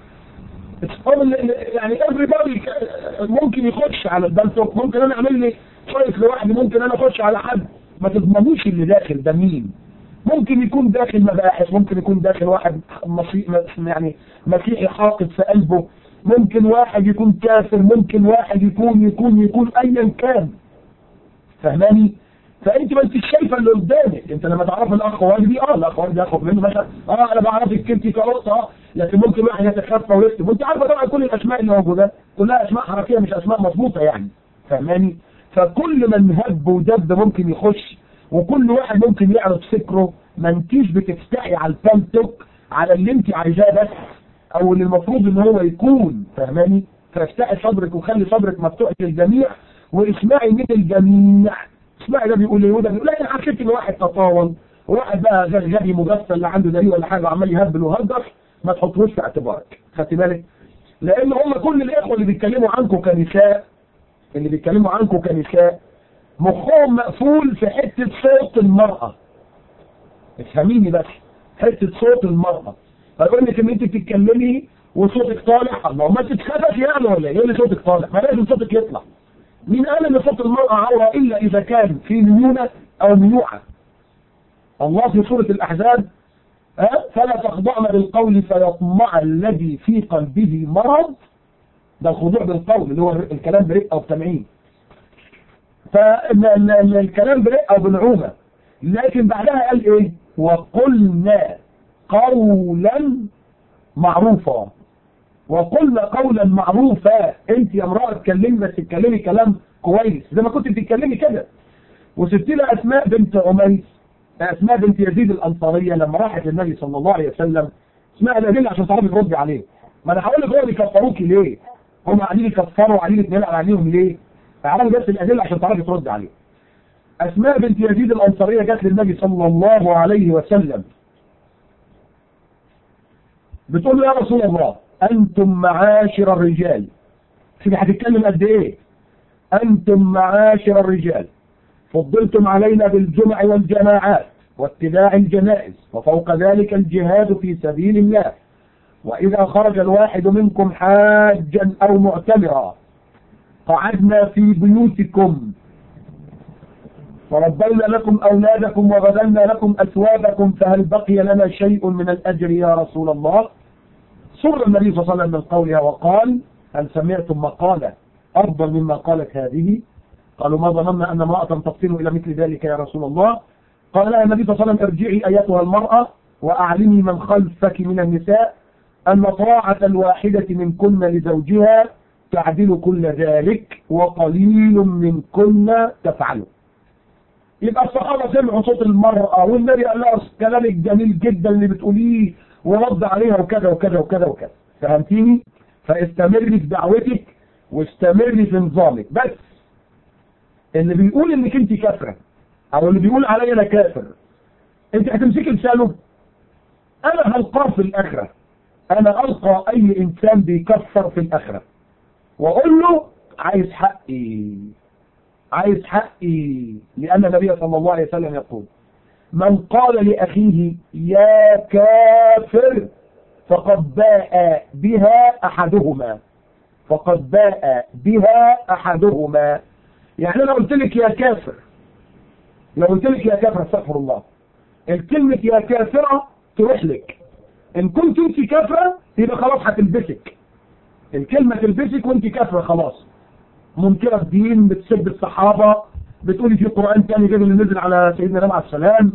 يعني everybody ممكن يخش على البال توك ممكن انا اعمل لي شايف لوحدي ممكن انا اخش على حد ما تضمنوش اللي داخل ده مين ممكن يكون داخل مباحث ممكن يكون داخل واحد مسيح يعني مسيحي حاقد في قلبه ممكن واحد يكون كافر ممكن واحد يكون يكون يكون ايا كان فهماني فانت ما انت شايفه اللي قدامك انت لما تعرف الاخ واجبي اه الاخ واجبي ياخد منه مثلا اه انا بعرفك انت كراسه اه لكن ممكن واحد يتخفى ويكتب وانت عارفه طبعا كل الاسماء اللي موجوده كلها اسماء حركيه مش اسماء مضبوطه يعني فهماني فكل من هب ودب ممكن يخش وكل واحد ممكن يعرض فكره ما انتيش بتفتحي على البانتوك على اللي انت عايزاه بس او اللي المفروض ان هو يكون فهماني فافتحي صدرك وخلي صدرك مفتوح للجميع واسمعي من الجميع اسمعي ده بيقول ايه وده بيقول لكن حسيت ان واحد تطاول وواحد بقى غبي غبي مغفل اللي عنده دليل ولا حاجه وعمال يهبل ويهجر ما تحطوش في اعتبارك خدت بالك لان هم كل الاخوه اللي بيتكلموا عنكم كنساء اللي بيتكلموا عنكم كنساء مخهم مقفول في حته صوت المراه افهميني بس حته صوت المراه فيقول لك ان انت بتتكلمي وصوتك طالع الله ما تتخفش يعني ولا ايه اللي صوتك طالع ما لازم صوتك يطلع مين قال ان صوت المرأة عورة الا اذا كان في ميونة او ميوعة الله في سورة الاحزاب ها فلا تخضعن بالقول فيطمع الذي في قلبه مرض ده الخضوع بالقول اللي هو الكلام برقة وبتمعين فالكلام برقة وبنعومة لكن بعدها قال ايه وقلنا قولا معروفا وقلنا قولا معروفا انت يا امرأة تكلمي بس تتكلمي كلام كويس زي ما كنت بتتكلمي كده وسبت لها اسماء بنت عميس اسماء بنت يزيد الانصارية لما راحت للنبي صلى الله عليه وسلم اسمها الادله عشان تعرفي تردي عليه ما انا هقول لك هو بيكفروكي ليه هم قاعدين يكفروا وقاعدين يتنقل عليهم ليه تعالوا بس الادله عشان تعرفي تردي عليه اسماء بنت يزيد الانصارية جت للنبي صلى الله عليه وسلم بتقول له يا رسول الله أنتم معاشر الرجال شوف هتتكلم قد إيه أنتم معاشر الرجال فضلتم علينا بالجمع والجماعات واتباع الجنائز وفوق ذلك الجهاد في سبيل الله وإذا خرج الواحد منكم حاجا أو معتمرا قعدنا في بيوتكم وربينا لكم أولادكم وبذلنا لكم أثوابكم فهل بقي لنا شيء من الأجر يا رسول الله سر النبي صلى الله عليه وسلم من قولها وقال هل سمعتم مقالة أفضل مما قالت هذه قالوا ما ظننا أن امرأة تصل إلى مثل ذلك يا رسول الله قال لها النبي صلى الله عليه وسلم ارجعي أيتها المرأة وأعلمي من خلفك من النساء أن طاعة الواحدة منكن لزوجها تعدل كل ذلك وقليل منكن تفعله يبقى الصحابة سمعوا صوت المرأة والنبي قال لها كلامك جميل جدا اللي بتقوليه ورد عليها وكذا وكذا وكذا وكذا فهمتيني فاستمري في دعوتك واستمري في نظامك بس اللي بيقول انك انت كافرة او اللي بيقول عليا انا كافر انت هتمسكي لسانه انا هلقاه في الاخرة انا القى اي انسان بيكفر في الاخرة واقول له عايز حقي عايز حقي لان النبي صلى الله عليه وسلم يقول من قال لأخيه يا كافر فقد باء بها أحدهما فقد باء بها أحدهما يعني أنا قلت لك يا كافر لو قلت لك يا كافر استغفر الله الكلمة يا كافرة تروح لك إن كنت أنت كافرة يبقى خلاص هتلبسك الكلمة تلبسك وأنت كافرة خلاص منكرة الدين بتسب الصحابة بتقولي في قرآن تاني غير اللي نزل على سيدنا نبع السلام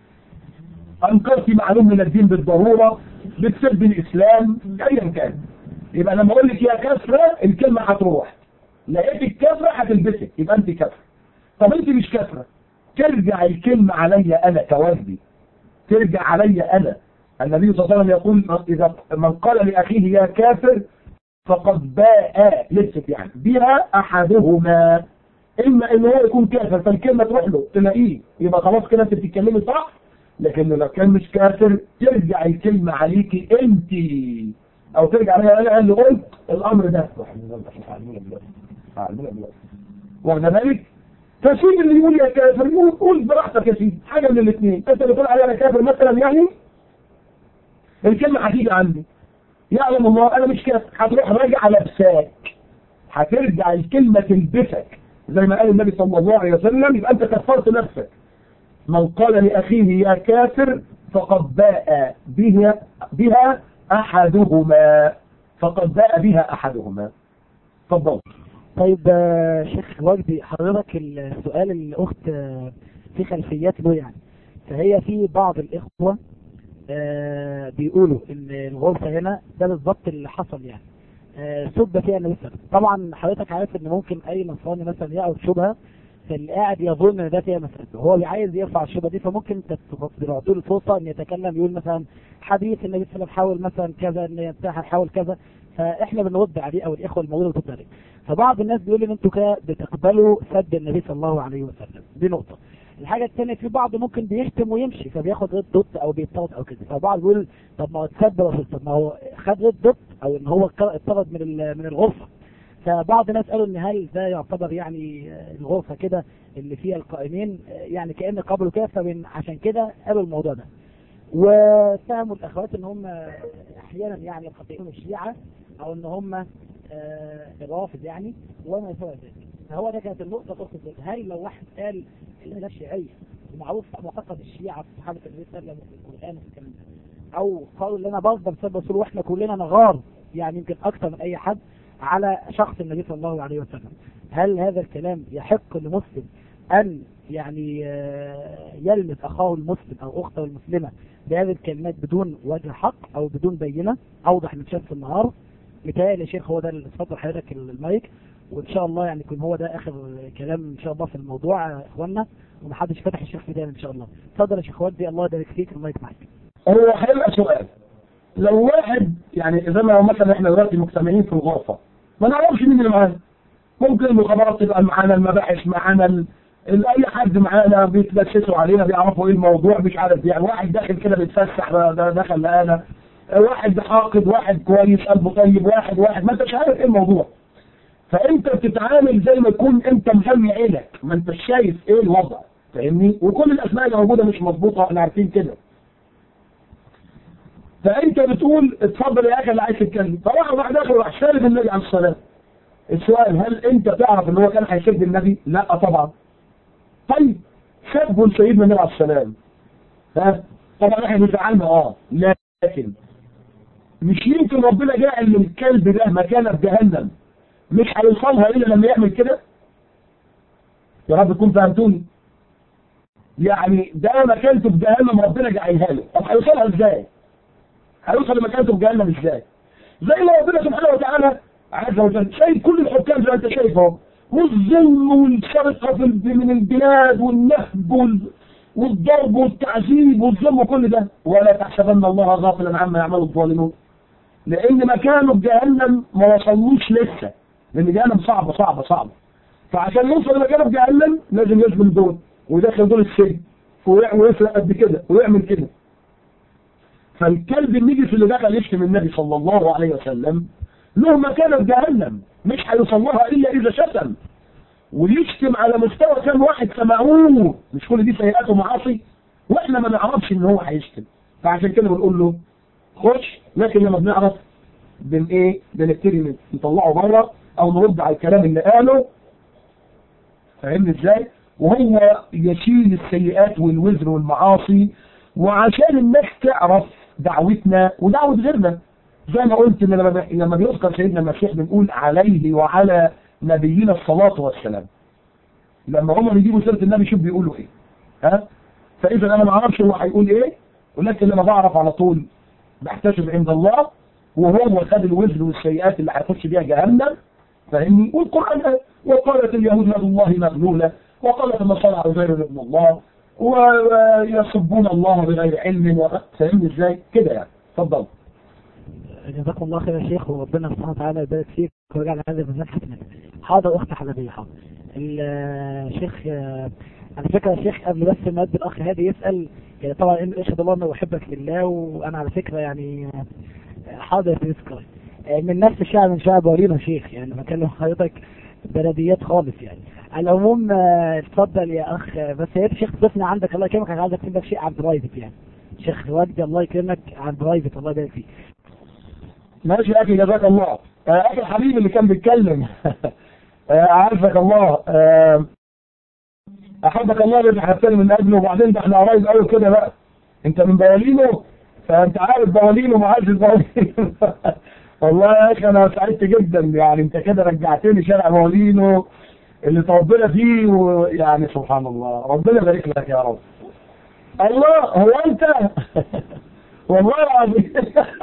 أنكرتي معلوم من الدين بالضرورة بتسب الإسلام أيا كان يبقى لما أقول لك يا كافرة الكلمة هتروح لقيتك كافرة هتلبسك يبقى أنت كافرة طب أنت مش كافرة ترجع الكلمة عليا أنا كواجبي ترجع عليا أنا النبي صلى الله عليه وسلم يقول إذا من قال لأخيه يا كافر فقد باء لبست يعني بها أحدهما إما إن هو يكون كافر فالكلمة تروح له تلاقيه يبقى خلاص كده أنت بتتكلمي صح لكن لو كان مش كافر ترجع الكلمة عليكي أنت أو ترجع عليها أنا اللي قلت الأمر ده واخد بالك فسيب اللي يقول يا كافر يقول قول براحتك يا سيدي حاجة من الاثنين أنت اللي تقول عليها أنا كافر مثلا يعني الكلمة هتيجي عندي يعلم الله أنا مش كافر هتروح راجع لبساك هترجع الكلمة تلبسك زي ما قال النبي صلى الله عليه وسلم يبقى أنت كفرت نفسك من قال لأخيه يا كافر فقد باء بها, بها أحدهما فقد باء بها احدهما تفضل طيب آه، شيخ وجدي حضرتك السؤال الأخت آه، في خلفيات له يعني فهي في بعض الإخوة آه، بيقولوا إن الغرفة هنا ده بالظبط اللي حصل يعني آه، سب فيها النبي صلى الله عليه وسلم طبعا حضرتك عارف إن ممكن أي نصراني مثلا يقعد شبهة فاللي قاعد يظن ان ده فيها مسألة هو عايز يرفع الشبهة دي فممكن تبعتوا له فرصة ان يتكلم يقول مثلا حديث النبي صلى الله عليه وسلم حاول مثلا كذا ان ينتهي حاول كذا فاحنا بنرد عليه او الاخوه الموجوده بترد عليه فبعض الناس بيقول ان انتوا كده بتقبلوا سب النبي صلى الله عليه وسلم دي نقطه الحاجه الثانيه في بعض ممكن بيشتم ويمشي فبياخد رد دوت او بيتطرد او كده فبعض بيقول طب ما هو اتسب رسول طب ما هو خد رد دوت او ان هو اتطرد من ال- من الغرفه فبعض الناس قالوا ان هل ده يعتبر يعني آه، الغرفه كده اللي فيها القائمين آه، يعني كان قبلوا كده فمن عشان كده قالوا الموضوع ده وفهموا الاخوات ان هم احيانا يعني يقطعون الشيعه او ان هم آه، الرافض يعني وما يسوى ذلك فهو ده كانت النقطه تقصد ذلك. هل لو واحد قال ان ده شيعيه ومعروف معتقد الشيعه في صحابه النبي صلى الله عليه وسلم وفي القران وفي الكلام ده او قالوا ان انا بفضل بسبب رسول واحنا كلنا نغار يعني يمكن اكثر من اي حد على شخص النبي صلى الله عليه وسلم هل هذا الكلام يحق لمسلم ان يعني آه، يلمس اخاه المسلم او اخته المسلمه بهذه الكلمات بدون وجه حق او بدون بينه اوضح من شمس النهار متهيألي يا شيخ هو ده اللي اتفضل حضرتك المايك وان شاء الله يعني يكون هو ده اخر كلام ان شاء الله في الموضوع يا اخوانا ومحدش فتح الشيخ في ده ان شاء الله اتفضل يا شيخ ودي الله يبارك فيك المايك معاك هو هيبقى سؤال لو واحد يعني زي ما مثلا احنا دلوقتي مجتمعين في الغرفه ما نعرفش مين اللي معانا ممكن المخابرات تبقى معانا المباحث معانا ال- ال- اي حد معانا بيتلسسوا علينا بيعرفوا ايه الموضوع مش عارف يعني واحد داخل كده بيتفسح ده ده دخل لقانا واحد حاقد واحد كويس قلبه طيب واحد واحد ما انتش عارف ايه الموضوع فانت بتتعامل زي ما تكون انت مهمي عينك ما انتش شايف ايه الوضع فاهمني وكل الاسماء اللي موجوده مش مظبوطه احنا عارفين كده فانت بتقول اتفضل يا اخي اللي عايز تتكلم فواحد راح داخل وراح شارب النبي عليه الصلاه السؤال هل انت تعرف ان هو كان هيسب النبي؟ لا طبعا. طيب سبوا لسيدنا النبي عليه السلام. ها؟ طبعا احنا بنزعلنا اه لكن مش يمكن ربنا جاعل للكلب ده مكانه في جهنم مش هيوصلها الا لما يعمل كده؟ يا رب تكون فهمتوني. يعني ده مكانته في جهنم ربنا جاعلها له، طب هيوصلها ازاي؟ هيوصل لمكانته في جهنم ازاي؟ زي ما ربنا سبحانه وتعالى عز وجل شايف كل الحكام زي ما انت شايف اهو والظلم والسرقه في الب- من البلاد والنهب وال- والضرب والتعذيب والظلم وكل ده ولا تحسبن الله غافلا عما يعمل الظالمون لان مكانه في جهنم ما وصلوش لسه لان جهنم صعبه صعبه صعبه فعشان يوصل لمكانه في جهنم لازم يظلم دول ويدخل دول السجن ويع- ويسرق قد كده ويعمل كده فالكلب النجس اللي دخل يشتم النبي صلى الله عليه وسلم له مكانه في جهنم مش هيوصل لها الا اذا شتم ويشتم على مستوى كام واحد سمعوه مش كل دي سيئات ومعاصي واحنا ما نعرفش ان هو هيشتم فعشان كده بنقول له خش لكن لما بنعرف بن ايه بنبتدي نطلعه بره او نرد على الكلام اللي قاله فاهمني ازاي وهو يشيل السيئات والوزر والمعاصي وعشان الناس تعرف دعوتنا ودعوة غيرنا زي ما قلت ان لما لما بيذكر سيدنا المسيح بنقول عليه وعلى نبينا الصلاة والسلام لما هم بيجيبوا سيرة النبي شوف بيقولوا ايه ها فاذا انا ما اعرفش هو هيقول ايه ولكن لما بعرف على طول بحتسب عند الله وهو خد الوزر والسيئات اللي هيخش بيها جهنم فاهمني والقران قال وقالت اليهود يد الله مغلوله وقالت النصارى عزير ابن الله ويسبون الله بغير علم و- فاهمني ازاي كده يعني اتفضل جزاكم الله خير يا شيخ وربنا سبحانه وتعالى يبارك فيك ويجعل هذا ميزان حسنات حاضر اخت حلبيه حاضر الشيخ آه، على فكره يا شيخ قبل بس ما ادي الاخ هادي يسال يعني طبعا إن- اشهد الله انه احبك لله وانا على فكره يعني آه، حاضر في ذكرى من نفس الشعب من شعب ولينا شيخ يعني بكلم حضرتك بلديات خالص يعني على العموم آه، اتفضل يا اخ آه، بس يا ريت شيخ ضيفنا عندك الله يكرمك انا عايز اكتب لك شيء عن برايفت يعني شيخ وجدي الله يكرمك عن برايفت الله يبارك فيك ماشي يا اخي جزاك الله آه، اخي الحبيب اللي كان بيتكلم آه، اعزك الله آه، احبك الله اللي حبتني من اجله وبعدين ده احنا قرايب قوي كده بقى انت من بوالينه فانت عارف بوالينه معزز بوالينه والله يا اخي انا سعدت جدا يعني انت كده رجعتني شارع مولينو اللي توبنا فيه ويعني سبحان الله ربنا يبارك لك يا رب الله هو انت والله العظيم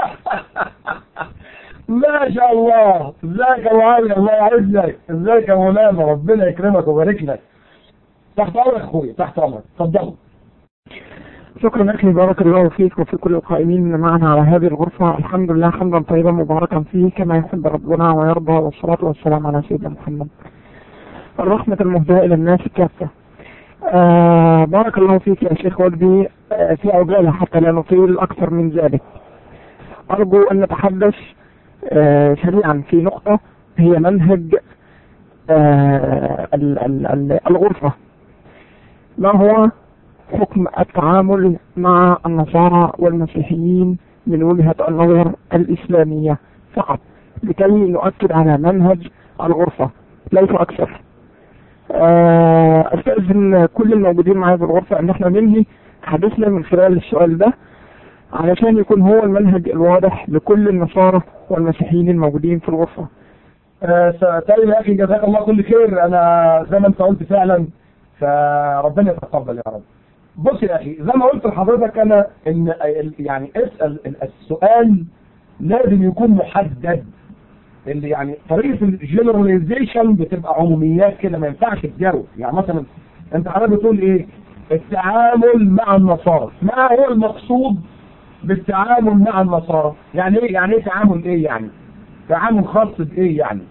ما شاء الله ازيك يا معلم الله يعزك ازيك يا مولانا ربنا يكرمك ويبارك لك تحت امرك اخويا تحت امرك اتفضل شكرا أخي بارك الله فيك وفي كل القائمين معنا على هذه الغرفة الحمد لله حمدا طيبا مباركا فيه كما يحب ربنا ويرضى والصلاة والسلام على سيدنا محمد الرحمة المهداة إلى الناس كافة آه بارك الله فيك يا شيخ وجدي آه في عجالة حتى لا نطيل أكثر من ذلك أرجو أن نتحدث آه سريعا في نقطة هي منهج آه ال- ال- ال- الغرفة ما هو حكم التعامل مع النصارى والمسيحيين من وجهة النظر الإسلامية فقط لكي نؤكد على منهج الغرفة ليس أكثر آه، أستأذن كل الموجودين معايا في الغرفة أن احنا ننهي حديثنا من خلال السؤال ده علشان يكون هو المنهج الواضح لكل النصارى والمسيحيين الموجودين في الغرفة آه، س- طيب يا اخي جزاك الله كل خير انا زي ما انت قلت فعلا فربنا يتقبل يا رب بص يا اخي زي ما قلت لحضرتك انا ان ال- يعني اسال ال- السؤال لازم يكون محدد اللي يعني طريقه الجنراليزيشن بتبقى عموميات كده ما ينفعش تجاوب يعني مثلا انت حضرتك بتقول ايه التعامل مع النصارى ما هو المقصود بالتعامل مع النصارى يعني ايه يعني ايه تعامل ايه يعني تعامل خاص بايه يعني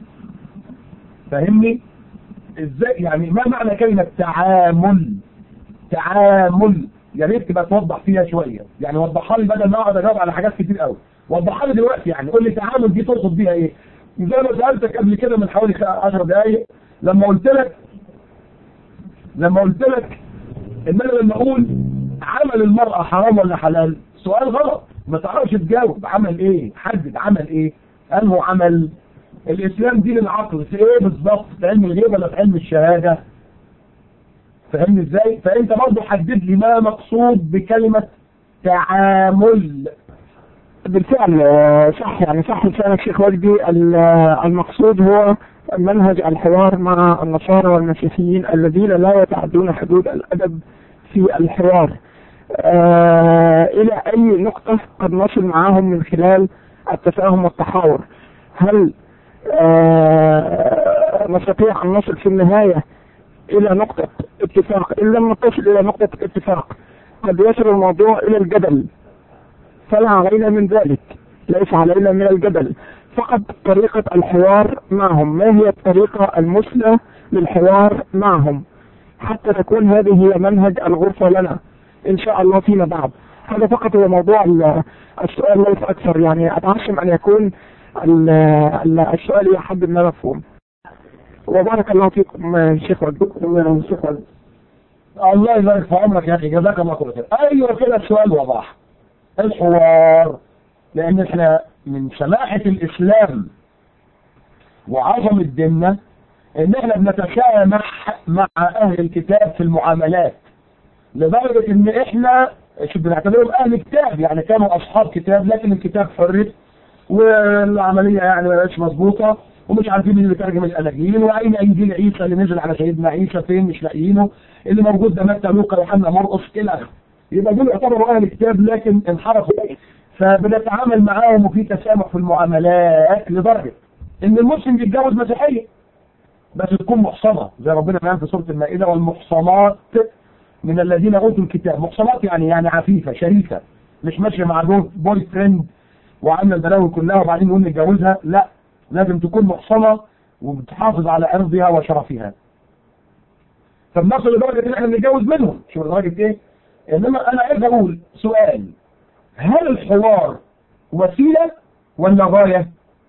فاهمني ازاي يعني ما معنى كلمة تعامل تعامل يا ريت تبقى توضح فيها شوية يعني وضحها لي بدل ما اقعد اجاوب على حاجات كتير قوي وضحها لي دلوقتي يعني قول لي تعامل دي تقصد بيها ايه زي ما سألتك قبل كده من حوالي 10 دقايق لما قلت لك لما قلت لك ان انا لما اقول عمل المرأة حرام ولا حلال سؤال غلط ما تعرفش تجاوب عمل ايه حدد عمل ايه انه عمل الاسلام دين العقل في ايه بالظبط في علم الغيب ولا في علم الشهادة فاهمني ازاي فانت برضه حدد لي ما مقصود بكلمة تعامل بالفعل آه، صح يعني صح لسان الشيخ وجدي ال- آه، المقصود هو منهج الحوار مع النصارى والمسيحيين الذين لا يتعدون حدود الأدب في الحوار آه، إلى أي نقطة قد نصل معهم من خلال التفاهم والتحاور هل آه، نستطيع أن نصل في النهاية إلى نقطة اتفاق إن لم نصل إلى نقطة اتفاق قد يصل الموضوع إلى الجدل فلا علينا من ذلك ليس علينا من الجدل فقط طريقة الحوار معهم ما هي الطريقة المثلى للحوار معهم حتى تكون هذه هي منهج الغرفة لنا إن شاء الله فيما بعد هذا فقط هو موضوع ال- السؤال ليس أكثر يعني أتعشم أن يكون ال- ال- السؤال إلى حد ما مفهوم وبارك الله فيكم آه، شيخ وجدكم شيخ وجد الله يبارك في عمرك يا اخي جزاك الله كل خير ايوه كده السؤال وضح الحوار لان احنا من سماحة الاسلام وعظمة ديننا ان احنا بنتسامح مع اهل الكتاب في المعاملات لدرجة ان احنا شوف بنعتبرهم اهل كتاب يعني كانوا اصحاب كتاب لكن الكتاب حرر والعملية يعني ما بقتش مظبوطة ومش عارفين مين اللي ترجم الاناجيل واين انجيل عيسى اللي نزل على سيدنا عيسى فين مش لاقيينه اللي موجود ده متى لوقا يوحنا مرقس الى اخره يبقى دول يعتبروا اهل كتاب لكن انحرفوا فبنتعامل معاهم وفي تسامح في المعاملات لدرجة ان المسلم بيتجوز مسيحية بس تكون محصنة زي ربنا قال في سورة المائدة والمحصنات من الذين اوتوا الكتاب محصنات يعني يعني عفيفة شريفة مش ماشية مع دول بوي فريند وعامله البلاوي كلها وبعدين نقول نتجوزها لا لازم تكون محصنة وبتحافظ على عرضها وشرفها فبنصل لدرجة ان احنا نتجوز منهم شوف لدرجة ايه انما انا عايز اقول سؤال هل الحوار وسيلة ولا غاية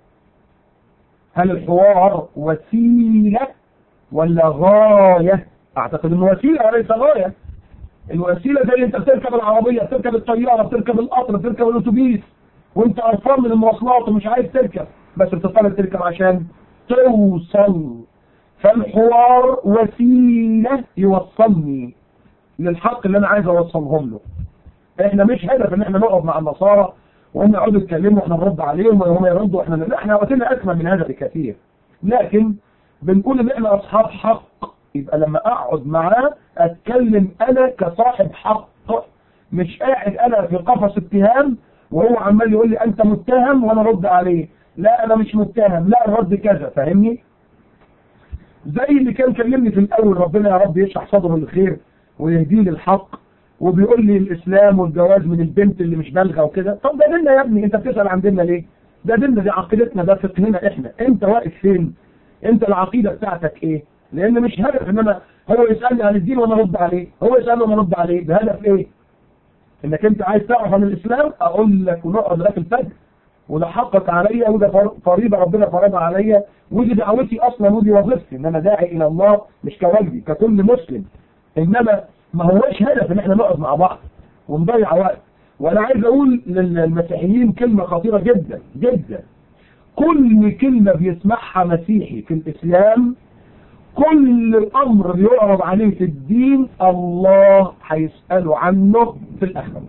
هل الحوار وسيلة ولا غاية اعتقد انه وسيلة وليس غاية الوسيلة زي انت بتركب العربية بتركب الطيارة بتركب القطر بتركب الاتوبيس وانت قرفان من المواصلات ومش عايز تركب بس بتضطر تركب عشان توصل فالحوار وسيلة يوصلني للحق اللي انا عايز اوصلهم له احنا مش هدف ان احنا نقعد مع النصارى وهم يقعدوا يتكلموا واحنا نرد عليهم وهم يردوا واحنا لا احنا وقتنا اسمى من هذا بكثير لكن بنقول ان احنا اصحاب حق يبقى لما اقعد معاه اتكلم انا كصاحب حق مش قاعد انا في قفص اتهام وهو عمال يقول لي انت متهم وانا ارد عليه لا انا مش متهم لا الرد كذا فاهمني زي اللي كان كلمني في الاول ربنا يا رب يشرح صدره للخير ويهديه للحق وبيقول لي الاسلام والجواز من البنت اللي مش بالغه وكده طب ده ديننا يا ابني انت بتسال عن ديننا ليه ده ديننا دي عقيدتنا ده فقهنا احنا انت واقف فين انت العقيده بتاعتك ايه لان مش هدف ان انا هو يسالني عن الدين وانا ارد عليه هو يسالني وانا ارد عليه بهدف ايه انك انت عايز تعرف عن الاسلام اقول لك ونقعد لك الفجر وده حقك عليا وده فر- فريضه ربنا فرضها عليا ودي دعوتي اصلا ودي وظيفتي ان انا داعي الى الله مش كواجبي ككل مسلم انما ما هوش هدف ان احنا نقعد مع بعض ونضيع وقت وانا عايز اقول للمسيحيين كلمه خطيره جدا جدا كل كلمه بيسمعها مسيحي في الاسلام كل امر بيعرض عليه في الدين الله هيساله عنه في الاخره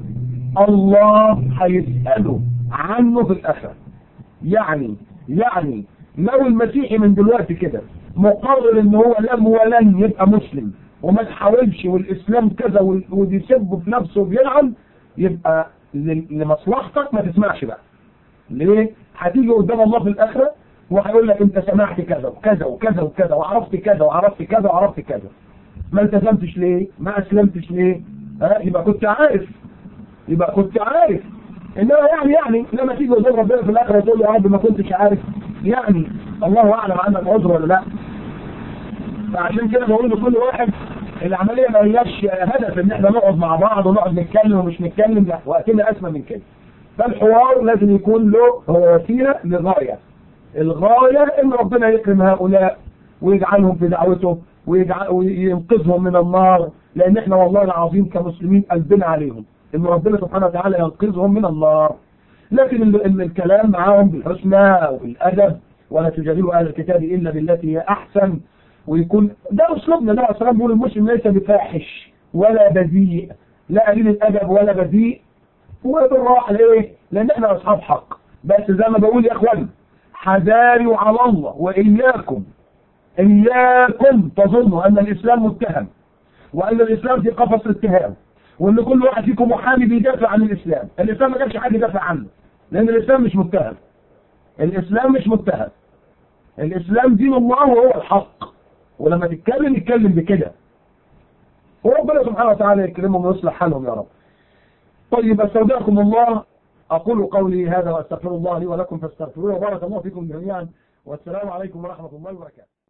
الله هيساله عنه في الاخره يعني يعني لو المسيحي من دلوقتي كده مقرر ان هو لم ولن يبقى مسلم وما تحاولش والاسلام كذا وال- وبيسب في نفسه وبيلعن يبقى ل- لمصلحتك ما تسمعش بقى ليه؟ هتيجي قدام الله في الاخره وهيقول لك انت سمعت كذا وكذا وكذا وكذا وعرفت كذا وعرفت كذا وعرفت كذا ما التزمتش ليه؟ ما اسلمتش ليه؟ ها يبقى كنت عارف يبقى كنت عارف انما يعني يعني لما تيجي قدام ربنا في الاخره تقول له يا رب ما كنتش عارف يعني الله اعلم عندك عذر ولا لا فعشان كده بقول لكل واحد العمليه ما هياش هدف ان احنا نقعد مع بعض ونقعد نتكلم ومش نتكلم لا وقتنا اسمى من كده فالحوار لازم يكون له وسيله لغايه الغايه ان ربنا يكرم هؤلاء ويجعلهم في دعوته ويجعل وينقذهم من النار لان احنا والله العظيم كمسلمين قلبنا عليهم ان ربنا سبحانه وتعالى ينقذهم من النار لكن ال- ال- الكلام معاهم بالحسنى وبالادب ولا تجادلوا اهل الكتاب الا بالتي هي احسن ويكون ده اسلوبنا ده اصلا بيقول المسلم ليس بفاحش ولا بذيء لا قليل الادب ولا بذيء وبالراحه ليه؟ لان احنا اصحاب حق بس زي ما بقول يا اخوان حذاروا على الله واياكم اياكم تظنوا ان الاسلام متهم وان الاسلام في قفص الاتهام وان كل واحد فيكم محامي بيدافع عن الاسلام الاسلام ما كانش حد يدافع عنه لان الاسلام مش متهم الاسلام مش متهم الاسلام دين الله وهو الحق ولما تتكلم يتكلم بكده وربنا سبحانه وتعالى يكرمهم ويصلح حالهم يا رب طيب استودعكم الله اقول قولي هذا واستغفر الله لي ولكم فاستغفروه وبارك الله فيكم جميعا والسلام عليكم ورحمه الله وبركاته